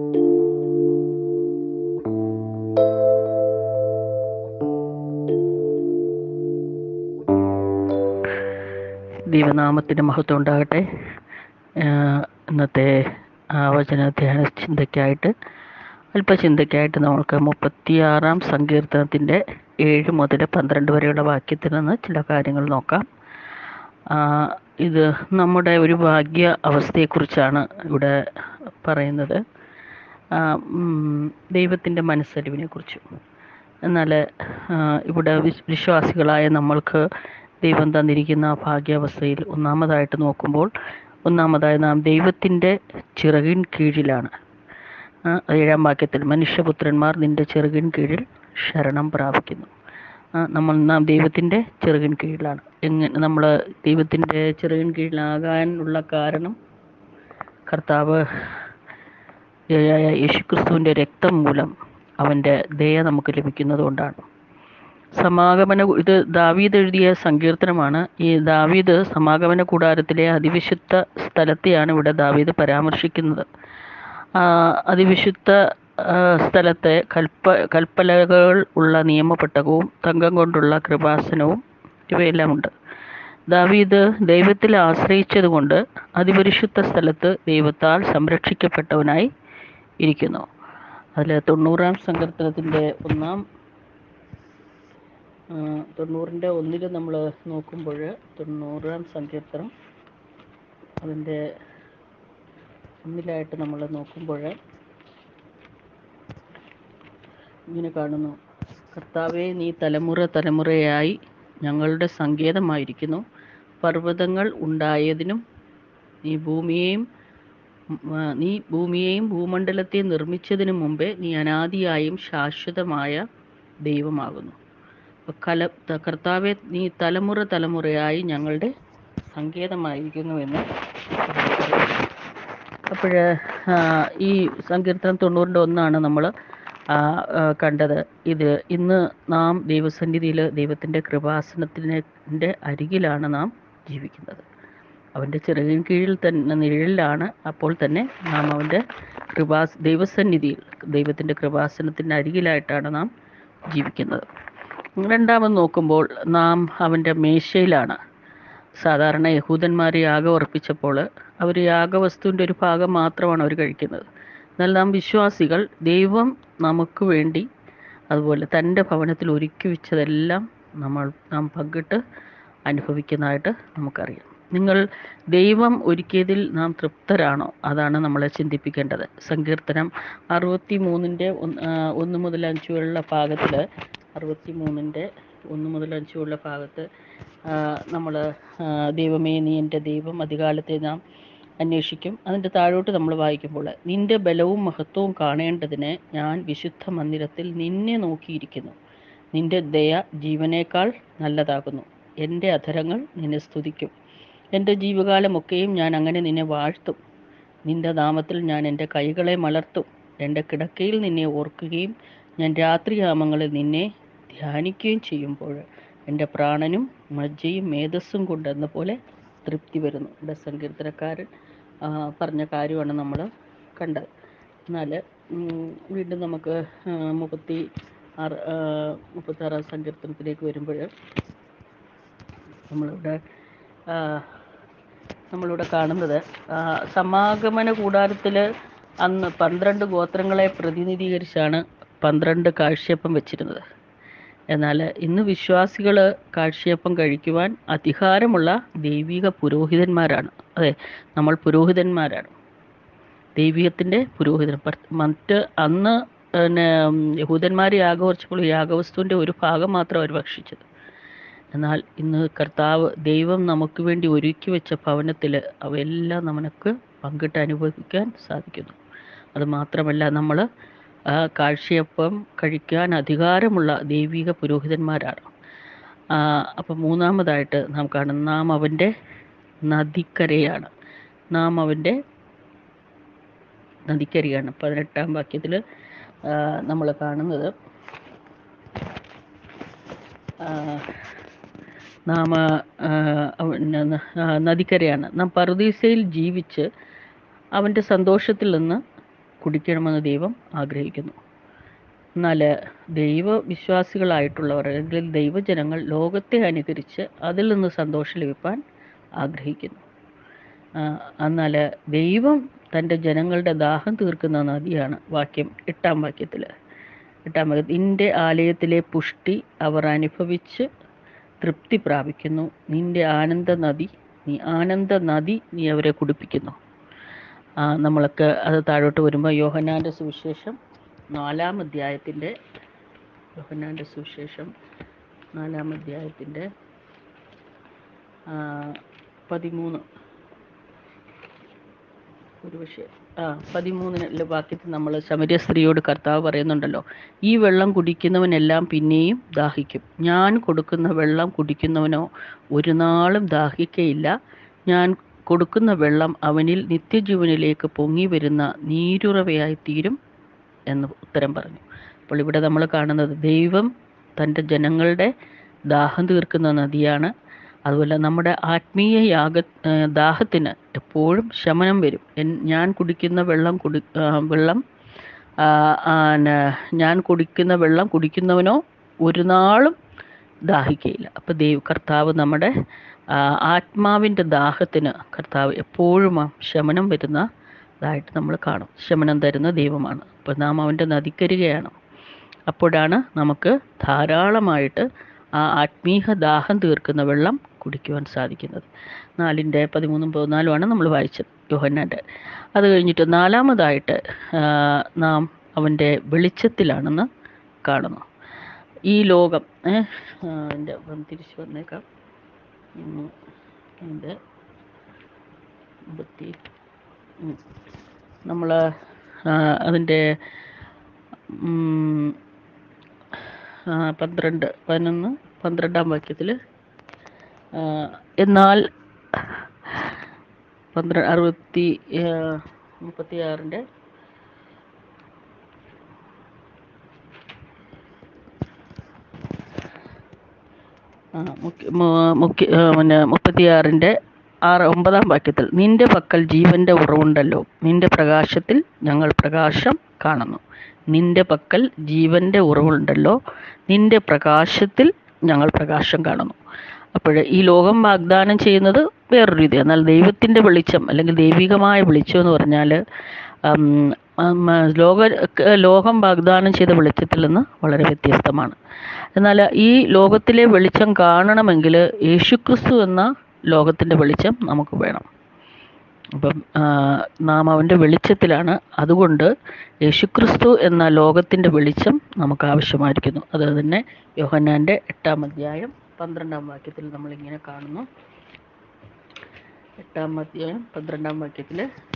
ദൈവനാമത്തിന് മഹത്വം ഉണ്ടാകട്ടെ ആഹ് ഇന്നത്തെ ആ വചന ധ്യാന ചിന്തയ്ക്കായിട്ട് അല്പചിന്തയ്ക്കായിട്ട് നമ്മൾക്ക് മുപ്പത്തിയാറാം സങ്കീർത്തനത്തിൻ്റെ ഏഴ് മുതൽ പന്ത്രണ്ട് വരെയുള്ള വാക്യത്തിൽ നിന്ന് ചില കാര്യങ്ങൾ നോക്കാം ആഹ് ഇത് നമ്മുടെ ഒരു ഭാഗ്യ അവസ്ഥയെക്കുറിച്ചാണ് ഇവിടെ പറയുന്നത് ആഹ് ഉം, ദൈവത്തിൻ്റെ മനസ്സലിവിനെ കുറിച്ചും എന്നാൽ ആഹ് ഇവിടെ വിശ്- വിശ്വാസികളായ നമ്മൾക്ക് ദൈവം തന്നിരിക്കുന്ന ആ ഭാഗ്യാവസ്ഥയിൽ ഒന്നാമതായിട്ട് നോക്കുമ്പോൾ ഒന്നാമതായി നാം ദൈവത്തിൻ്റെ ചിറകിൻ കീഴിലാണ് ആ, ഏഴാം വാക്യത്തിൽ മനുഷ്യപുത്രന്മാർ നിന്റെ ചിറകിൻ കീഴിൽ ശരണം പ്രാപിക്കുന്നു ആ, നമ്മൾ നാം ദൈവത്തിൻ്റെ ചിറകിൻ കീഴിലാണ് എങ്ങനെ നമ്മൾ ദൈവത്തിൻ്റെ ചിറകിൻ കീഴിലാകാനുള്ള കാരണം കർത്താവ് യായ യേശുക്രിസ്തുവിൻ്റെ രക്തം മൂലം അവൻ്റെ ദയ നമുക്ക് ലഭിക്കുന്നത് കൊണ്ടാണ് സമാഗമന ഇത് ദാവീദ് എഴുതിയ സങ്കീർത്തനമാണ് ഈ ദാവീദ് സമാഗമന കൂടാരത്തിലെ അതിവിശുദ്ധ സ്ഥലത്തെയാണ് ഇവിടെ ദാവീദ് പരാമർശിക്കുന്നത് ആ, അതിവിശുദ്ധ ആ, സ്ഥലത്തെ കൽപ്പ കൽപ്പലകൾ ഉള്ള നിയമപ്പെട്ടകവും തങ്കം കൊണ്ടുള്ള കൃപാസനവും ഇവയെല്ലാം ഉണ്ട് ദാവീദ് ദൈവത്തിൽ ആശ്രയിച്ചതുകൊണ്ട് അതിപരിശുദ്ധ സ്ഥലത്ത് ദൈവത്താൽ സംരക്ഷിക്കപ്പെട്ടവനായി ഇരിക്കുന്നു അതിൽ തൊണ്ണൂറാം സങ്കീർത്തനത്തിൻ്റെ ഒന്നാം ആ, തൊണ്ണൂറിൻ്റെ ഒന്നിൽ നമ്മൾ നോക്കുമ്പോൾ തൊണ്ണൂറാം സങ്കീർത്തനം അതിൻ്റെ ഒന്നിലായിട്ട് നമ്മൾ നോക്കുമ്പോൾ ഇങ്ങനെ കാണുന്നു കർത്താവെ നീ തലമുറ തലമുറയായി ഞങ്ങളുടെ സങ്കേതമായിരിക്കുന്നു പർവ്വതങ്ങൾ ഉണ്ടായതിനും നീ ഭൂമിയെയും ഉം, ആ, നീ ഭൂമിയെയും ഭൂമണ്ഡലത്തെയും നിർമ്മിച്ചതിനു മുമ്പേ നീ അനാദിയായും ശാശ്വതമായ ദൈവമാകുന്നു അപ്പൊ കല ത- കർത്താവെ നീ തലമുറ തലമുറയായി ഞങ്ങളുടെ സങ്കേതമായിരിക്കുന്നു എന്ന് അപ്പോൾ ഈ സങ്കീർത്തനം തൊണ്ണൂറിൻ്റെ ഒന്നാണ് നമ്മൾ കണ്ടത് ഇത് ഇന്ന് നാം ദൈവസന്നിധിയിൽ ദൈവത്തിൻ്റെ കൃപാസനത്തിൻ്റെ അരികിലാണ് നാം ജീവിക്കുന്നത് അവൻ്റെ ചിറകിൻ കീഴിൽ തന്നെ നിഴലിലാണ് അപ്പോൾ തന്നെ നാം അവൻ്റെ കൃപാസ് ദൈവസന്നിധിയിൽ ദൈവത്തിൻ്റെ കൃപാസനത്തിൻ്റെ അരികിലായിട്ടാണ് നാം ജീവിക്കുന്നത് രണ്ടാമത് നോക്കുമ്പോൾ നാം അവൻ്റെ മേശയിലാണ് സാധാരണ യഹൂദന്മാർ യാഗം അർപ്പിച്ചപ്പോൾ അവർ യാഗവസ്തുവിൻ്റെ ഒരു ഭാഗം മാത്രമാണ് അവർ കഴിക്കുന്നത് എന്നാൽ നാം വിശ്വാസികൾ ദൈവം നമുക്ക് വേണ്ടി അതുപോലെ തൻ്റെ ഭവനത്തിൽ ഒരുക്കി വെച്ചതെല്ലാം നമ്മൾ നാം പങ്കിട്ട് അനുഭവിക്കുന്നതായിട്ട് നമുക്കറിയാം നിങ്ങൾ ദൈവം ഒരുക്കിയതിൽ നാം തൃപ്തരാണോ അതാണ് നമ്മളെ ചിന്തിപ്പിക്കേണ്ടത് സങ്കീർത്തനം അറുപത്തി മൂന്നിൻ്റെ ഒന്ന് മുതൽ അഞ്ച് വരെയുള്ള ഭാഗത്തിൽ അറുപത്തി മൂന്നിൻ്റെ ഒന്ന് മുതൽ അഞ്ച് വരെയുള്ള ഭാഗത്ത് നമ്മൾ ദൈവമേ നീ എൻ്റെ ദൈവം അധികാലത്തെ നാം അന്വേഷിക്കും അതിൻ്റെ താഴോട്ട് നമ്മൾ വായിക്കുമ്പോൾ നിന്റെ ബലവും മഹത്വവും കാണേണ്ടതിന് ഞാൻ വിശുദ്ധ മന്ദിരത്തിൽ നിന്നെ നോക്കിയിരിക്കുന്നു നിന്റെ ദയ ജീവനേക്കാൾ നല്ലതാകുന്നു എൻ്റെ അധരങ്ങൾ നിന്നെ സ്തുതിക്കും എൻ്റെ ജീവകാലമൊക്കെയും ഞാൻ അങ്ങനെ നിന്നെ വാഴ്ത്തും നിന്റെ നാമത്തിൽ ഞാൻ എൻ്റെ കൈകളെ മലർത്തും എൻ്റെ കിടക്കയിൽ നിന്നെ ഓർക്കുകയും ഞാൻ രാത്രിയാമങ്ങളിൽ നിന്നെ ധ്യാനിക്കുകയും ചെയ്യുമ്പോൾ എൻ്റെ പ്രാണനും മജ്ജയും മേധസ്സും കൊണ്ടെന്ന പോലെ തൃപ്തി വരുന്നു ഇവിടെ സങ്കീർത്തനക്കാരൻ ആ, പറഞ്ഞ കാര്യമാണ് നമ്മൾ കണ്ടത് എന്നാൽ വീണ്ടും നമുക്ക് ആ, മുപ്പത്തി ആറ് ആ, മുപ്പത്താറാം സങ്കീർത്തനത്തിലേക്ക് വരുമ്പോൾ നമ്മളിവിടെ ആ, നമ്മളിവിടെ കാണുന്നത് ആ, സമാഗമന കൂടാരത്തിൽ അന്ന് പന്ത്രണ്ട് ഗോത്രങ്ങളെ പ്രതിനിധീകരിച്ചാണ് പന്ത്രണ്ട് കാഴ്ചയപ്പം വെച്ചിരുന്നത് എന്നാൽ ഇന്ന് വിശ്വാസികൾ കാഴ്ചയപ്പം കഴിക്കുവാൻ അധികാരമുള്ള ദൈവിക പുരോഹിതന്മാരാണ് അതെ നമ്മൾ പുരോഹിതന്മാരാണ് ദൈവികത്തിൻ്റെ പുരോഹിതൻ പർ- മറ്റ് അന്ന് പിന്നെ യഹൂദന്മാർ യാഗമർച്ചപ്പോൾ യാഗവസ്തുവിൻ്റെ ഒരു ഭാഗം മാത്രം അവർ ഭക്ഷിച്ചത് എന്നാൽ ഇന്ന് കർത്താവ് ദൈവം നമുക്ക് വേണ്ടി ഒരുക്കി വെച്ച ഭവനത്തിൽ അവയെല്ലാം നമുക്ക് പങ്കിട്ട് അനുഭവിക്കാൻ സാധിക്കുന്നു അത് മാത്രമല്ല നമ്മൾ ആ കാഴ്ചയപ്പം കഴിക്കാൻ അധികാരമുള്ള ദൈവിക പുരോഹിതന്മാരാണ് ആ, അപ്പം മൂന്നാമതായിട്ട് നാം കാണുന്ന നാം അവൻ്റെ നദിക്കരയാണ് നാം അവൻ്റെ നദിക്കരയാണ് പതിനെട്ടാം വാക്യത്തിൽ നമ്മൾ കാണുന്നത് ആ, നാം ആ, അവന് ന- ആ, നദിക്കരയാണ് നാം പറുദീസയിൽ ജീവിച്ച് അവൻ്റെ സന്തോഷത്തിൽ നിന്ന് കുടിക്കണമെന്ന് ദൈവം ആഗ്രഹിക്കുന്നു എന്നാൽ ദൈവവിശ്വാസികളായിട്ടുള്ളവർ അല്ലെങ്കിൽ ദൈവജനങ്ങൾ ലോകത്തെ അനുകരിച്ച് അതിൽ നിന്ന് സന്തോഷം ലഭിപ്പാൻ ആഗ്രഹിക്കുന്നു എന്നാൽ ദൈവം തൻ്റെ ജനങ്ങളുടെ ദാഹം തീർക്കുന്ന നദിയാണ് വാക്യം എട്ടാം വാക്യത്തിൽ എട്ടാം വാക്യം നിന്റെ ആലയത്തിലെ പുഷ്ടി അവർ അനുഭവിച്ച് തൃപ്തി പ്രാപിക്കുന്നു നിന്റെ ആനന്ദ നദി നീ ആനന്ദ നദി നീ അവരെ കുടിപ്പിക്കുന്നു ആ, നമ്മളൊക്കെ അത് താഴോട്ട് വരുമ്പോൾ യോഹനാൻ്റെ സുവിശേഷം നാലാം അധ്യായത്തിൻ്റെ യോഹനാൻ്റെ സുവിശേഷം നാലാം അധ്യായത്തിൻ്റെ ആ, പതിമൂന്ന് ഒരു പക്ഷേ ആ പതിമൂന്നിലെ വാക്യത്തിൽ നമ്മൾ ശമരിയ സ്ത്രീയോട് കർത്താവ് പറയുന്നുണ്ടല്ലോ ഈ വെള്ളം കുടിക്കുന്നവനെല്ലാം പിന്നെയും ദാഹിക്കും ഞാൻ കൊടുക്കുന്ന വെള്ളം കുടിക്കുന്നവനോ ഒരു നാളും ദാഹിക്കയില്ല ഞാൻ കൊടുക്കുന്ന വെള്ളം അവനിൽ നിത്യജീവനിലേക്ക് പൊങ്ങി വരുന്ന നീരുറവയായി തീരും എന്ന് ഉത്തരം പറഞ്ഞു അപ്പോൾ ഇവിടെ നമ്മൾ കാണുന്നത് ദൈവം തൻ്റെ ജനങ്ങളുടെ ദാഹം തീർക്കുന്ന നദിയാണ് അതുപോലെ നമ്മുടെ ആത്മീയ യാഗ ആ, ദാഹത്തിന് എപ്പോഴും ശമനം വരും എൻ- ഞാൻ കുടിക്കുന്ന വെള്ളം കുടി ആ, വെള്ളം ആ, ആ, ന- ഞാൻ കുടിക്കുന്ന വെള്ളം കുടിക്കുന്നവനോ ഒരു നാളും ദാഹിക്കയില്ല അപ്പോൾ ദൈവ കർത്താവ് നമ്മുടെ ആ, ആത്മാവിൻ്റെ ദാഹത്തിന് കർത്താവ് എപ്പോഴും ആ ശമനം വരുന്ന ഇതായിട്ട് നമ്മൾ കാണും ശമനം തരുന്ന ദൈവമാണ് അപ്പോൾ നാം അവൻ്റെ നദിക്കരികയാണ് അപ്പോഴാണ് നമുക്ക് ധാരാളമായിട്ട് ആ ആത്മീയ ദാഹം തീർക്കുന്ന വെള്ളം കുടിക്കുവാൻ സാധിക്കുന്നത് നാലിൻ്റെ പതിമൂന്നും പതിനാലുമാണ് നമ്മൾ വായിച്ചത് യോഹന്നാൻ്റെ അത് കഴിഞ്ഞിട്ട് നാലാമതായിട്ട് ആ, നാം അവൻ്റെ വെളിച്ചത്തിലാണെന്ന് കാണുന്നു ഈ ലോകം ഏ, ആ, എൻ്റെ ഒന്ന് തിരിച്ച് വന്നേക്കാം ഉം, എൻ്റെ അമ്പത്തി നമ്മൾ അതിൻ്റെ ഉം, ആ, പന്ത്രണ്ട് പതിനൊന്ന് പന്ത്രണ്ടാം വാക്യത്തിൽ എന്നാൽ പന്ത്രണ്ട് അറുപത്തി മുപ്പത്തി ആറിൻ്റെ ആ, മുഖ്യ- മു- മുഖ്യ ആ, പിന്നെ മുപ്പത്തിയാറിൻ്റെ ആറ് ഒമ്പതാം വാക്യത്തിൽ നിന്റെ പക്കൽ ജീവന്റെ ഉറവുണ്ടല്ലോ നിന്റെ പ്രകാശത്തിൽ ഞങ്ങൾ പ്രകാശം കാണുന്നു നിന്റെ പക്കൽ ജീവന്റെ ഉറവുണ്ടല്ലോ നിന്റെ പ്രകാശത്തിൽ ഞങ്ങൾ പ്രകാശം കാണുന്നു അപ്പോൾ ഈ ലോകം വാഗ്ദാനം ചെയ്യുന്നത് വേറൊരു രീതി എന്നാൽ ദൈവത്തിൻ്റെ വെളിച്ചം അല്ലെങ്കിൽ ദൈവികമായ വെളിച്ചം എന്ന് പറഞ്ഞാൽ ഉം, ഉം, ലോക ലോകം വാഗ്ദാനം ചെയ്ത വെളിച്ചത്തിൽ നിന്ന് വളരെ വ്യത്യസ്തമാണ് എന്നാൽ ഈ ലോകത്തിലെ വെളിച്ചം കാണണമെങ്കിൽ യേശുക്രിസ്തു എന്ന ലോകത്തിൻ്റെ വെളിച്ചം നമുക്ക് വേണം അപ്പം ആ, നാം അവൻ്റെ വെളിച്ചത്തിലാണ് അതുകൊണ്ട് യേശുക്രിസ്തു എന്ന ലോകത്തിൻ്റെ വെളിച്ചം നമുക്ക് ആവശ്യമായിരിക്കുന്നു അത് തന്നെ യോഹന്നാൻ്റെ എട്ടാം അധ്യായം പന്ത്രണ്ടാം വാക്യത്തിൽ നമ്മളിങ്ങനെ കാണുന്നു എട്ടാം അധ്യായം പന്ത്രണ്ടാം വാക്യത്തിൽ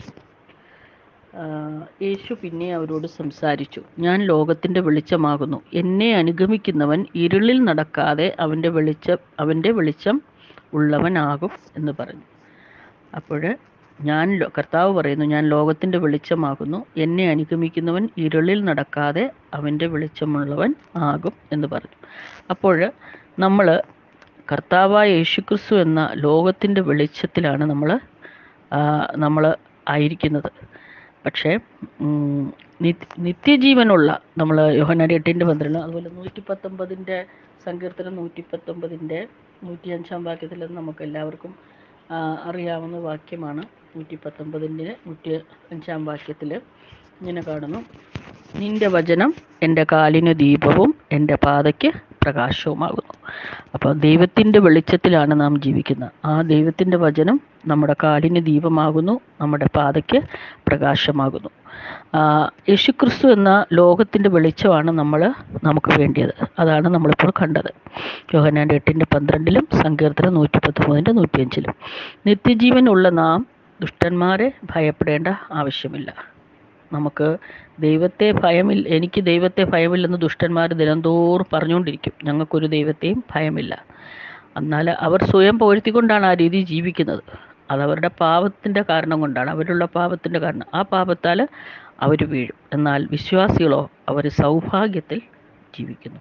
യേശു പിന്നെ അവരോട് സംസാരിച്ചു ഞാൻ ലോകത്തിൻ്റെ വെളിച്ചമാകുന്നു എന്നെ അനുഗമിക്കുന്നവൻ ഇരുളിൽ നടക്കാതെ അവൻ്റെ വെളിച്ചം അവൻ്റെ വെളിച്ചം ഉള്ളവനാകും എന്ന് പറഞ്ഞു അപ്പോൾ ഞാൻ ലോ- കർത്താവ് പറയുന്നു ഞാൻ ലോകത്തിൻ്റെ വെളിച്ചമാകുന്നു എന്നെ അനുഗമിക്കുന്നവൻ ഇരുളിൽ നടക്കാതെ അവൻ്റെ വെളിച്ചമുള്ളവൻ ആകും എന്ന് പറഞ്ഞു അപ്പോൾ നമ്മൾ കർത്താവായ യേശുക്രിസ്തു എന്ന ലോകത്തിൻ്റെ വെളിച്ചത്തിലാണ് നമ്മൾ നമ്മൾ ആയിരിക്കുന്നത് പക്ഷേ ഉം, നിത്യ- നിത്യജീവനുള്ള നമ്മൾ യോഹന്നാടി എട്ടിൻ്റെ പന്ത്രണ്ട് അതുപോലെ നൂറ്റി പത്തൊമ്പതിൻ്റെ സങ്കീർത്തനം നൂറ്റി പത്തൊമ്പതിൻ്റെ നൂറ്റി അഞ്ചാം വാക്യത്തിൽ നമുക്ക് എല്ലാവർക്കും ആ, അറിയാവുന്ന വാക്യമാണ് നൂറ്റി പത്തൊമ്പതിൻ്റെ നൂറ്റി അഞ്ചാം വാക്യത്തിൽ ഇങ്ങനെ കാണുന്നു നിന്റെ വചനം എൻ്റെ കാലിന് ദീപവും എൻ്റെ പാതയ്ക്ക് പ്രകാശവുമാകുന്നു അപ്പോൾ ദൈവത്തിൻ്റെ വെളിച്ചത്തിലാണ് നാം ജീവിക്കുന്നത് ആ ദൈവത്തിൻ്റെ വചനം നമ്മുടെ കാലിന് ദീപമാകുന്നു നമ്മുടെ പാതയ്ക്ക് പ്രകാശമാകുന്നു ആ, യേശുക്രിസ്തു എന്ന ലോകത്തിൻ്റെ വെളിച്ചമാണ് നമ്മൾ നമുക്ക് വേണ്ടിയത് അതാണ് നമ്മളിപ്പോൾ കണ്ടത് യോഹന്നാൻ്റെ എട്ടിൻ്റെ പന്ത്രണ്ടിലും സങ്കീർത്തനം നൂറ്റി പത്തൊമ്പതിൻ്റെ നൂറ്റിയഞ്ചിലും നിത്യജീവനുള്ള നാം ദുഷ്ടന്മാരെ ഭയപ്പെടേണ്ട ആവശ്യമില്ല നമുക്ക് ദൈവത്തെ ഭയമില്ല എനിക്ക് ദൈവത്തെ ഭയമില്ലെന്ന് ദുഷ്ടന്മാർ ദിനംതോറും പറഞ്ഞുകൊണ്ടിരിക്കും ഞങ്ങൾക്കൊരു ദൈവത്തെയും ഭയമില്ല എന്നാൽ അവർ സ്വയം പുകഴ്ത്തിക്കൊണ്ടാണ് ആ രീതി ജീവിക്കുന്നത് അതവരുടെ പാപത്തിൻ്റെ കാരണം കൊണ്ടാണ് അവരുള്ള പാപത്തിൻ്റെ കാരണം ആ പാപത്താൽ അവർ വീഴും എന്നാൽ വിശ്വാസികളോ അവർ സൗഭാഗ്യത്തിൽ ജീവിക്കുന്നു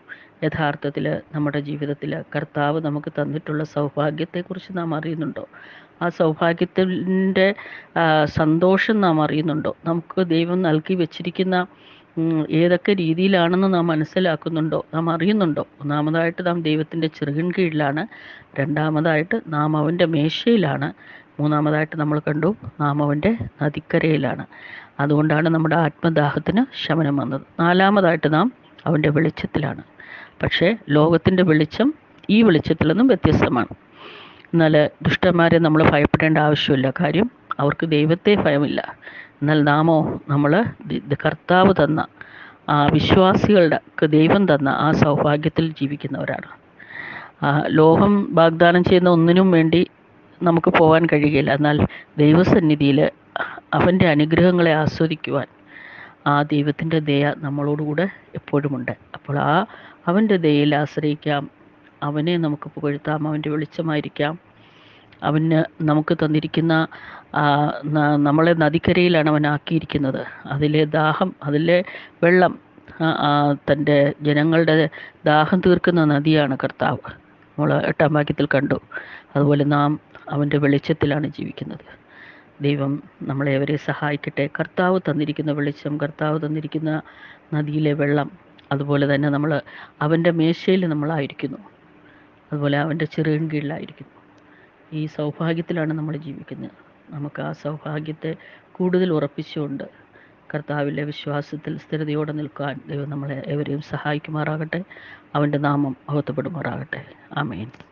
യഥാർത്ഥത്തിൽ നമ്മുടെ ജീവിതത്തിൽ കർത്താവ് നമുക്ക് തന്നിട്ടുള്ള സൗഭാഗ്യത്തെക്കുറിച്ച് നാം അറിയുന്നുണ്ടോ ആ സൗഭാഗ്യത്തിൻ്റെ സന്തോഷം നാം അറിയുന്നുണ്ടോ നമുക്ക് ദൈവം നൽകി വെച്ചിരിക്കുന്ന ഉം, ഏതൊക്കെ രീതിയിലാണെന്ന് നാം മനസ്സിലാക്കുന്നുണ്ടോ നാം അറിയുന്നുണ്ടോ ഒന്നാമതായിട്ട് നാം ദൈവത്തിൻ്റെ ചെറുകിൻ കീഴിലാണ് രണ്ടാമതായിട്ട് നാം അവൻ്റെ മേശയിലാണ് മൂന്നാമതായിട്ട് നമ്മൾ കണ്ടു നാം അവൻ്റെ നദിക്കരയിലാണ് അതുകൊണ്ടാണ് നമ്മുടെ ആത്മദാഹത്തിന് ശമനം വന്നത് നാലാമതായിട്ട് നാം അവൻ്റെ വെളിച്ചത്തിലാണ് പക്ഷേ ലോകത്തിൻ്റെ വെളിച്ചം ഈ വെളിച്ചത്തിൽ നിന്നും വ്യത്യസ്തമാണ് എന്നാൽ ദുഷ്ടന്മാരെ നമ്മൾ ഭയപ്പെടേണ്ട ആവശ്യമില്ല കാര്യം അവർക്ക് ദൈവത്തെ ഭയമില്ല എന്നാൽ നാമോ നമ്മൾ കർത്താവ് തന്ന ആ വിശ്വാസികളുടെ ക്ക് ദൈവം തന്ന ആ സൗഭാഗ്യത്തിൽ ജീവിക്കുന്നവരാണ് ആ, ലോകം വാഗ്ദാനം ചെയ്യുന്ന ഒന്നിനും വേണ്ടി നമുക്ക് പോകാൻ കഴിയുകയില്ല എന്നാൽ ദൈവസന്നിധിയിൽ അവൻ്റെ അനുഗ്രഹങ്ങളെ ആസ്വദിക്കുവാൻ ആ ദൈവത്തിൻ്റെ ദയ നമ്മളോടുകൂടെ എപ്പോഴുമുണ്ട് അപ്പോൾ ആ അവൻ്റെ ദയയിൽ ആശ്രയിക്കാം അവനെ നമുക്ക് പുകഴ്ത്താം അവൻ്റെ വെളിച്ചമായിരിക്കാം അവന് നമുക്ക് തന്നിരിക്കുന്ന ആ, ന- നമ്മളെ നദിക്കരയിലാണ് അവൻ ആക്കിയിരിക്കുന്നത് അതിലെ ദാഹം അതിലെ വെള്ളം ആ, ആ, തൻ്റെ ജനങ്ങളുടെ ദാഹം തീർക്കുന്ന നദിയാണ് കർത്താവ് നമ്മൾ എട്ടാം വാക്യത്തിൽ കണ്ടു അതുപോലെ നാം അവൻ്റെ വെളിച്ചത്തിലാണ് ജീവിക്കുന്നത് ദൈവം നമ്മളെ അവരെ സഹായിക്കട്ടെ കർത്താവ് തന്നിരിക്കുന്ന വെളിച്ചം കർത്താവ് തന്നിരിക്കുന്ന നദിയിലെ വെള്ളം അതുപോലെ തന്നെ നമ്മൾ അവൻ്റെ മേശയിൽ നമ്മളായിരിക്കുന്നു അതുപോലെ അവൻ്റെ ചെറുകിൻ കീഴിലായിരിക്കുന്നു ഈ സൗഭാഗ്യത്തിലാണ് നമ്മൾ ജീവിക്കുന്നത് നമുക്ക് ആ സൗഭാഗ്യത്തെ കൂടുതൽ ഉറപ്പിച്ചുകൊണ്ട് കർത്താവിലെ വിശ്വാസത്തിൽ സ്ഥിരതയോടെ നിൽക്കാൻ ദൈവം നമ്മളെ എവരെയും സഹായിക്കുമാറാകട്ടെ അവൻ്റെ നാമം മഹത്വപ്പെടുമാറാകട്ടെ ആമേൻ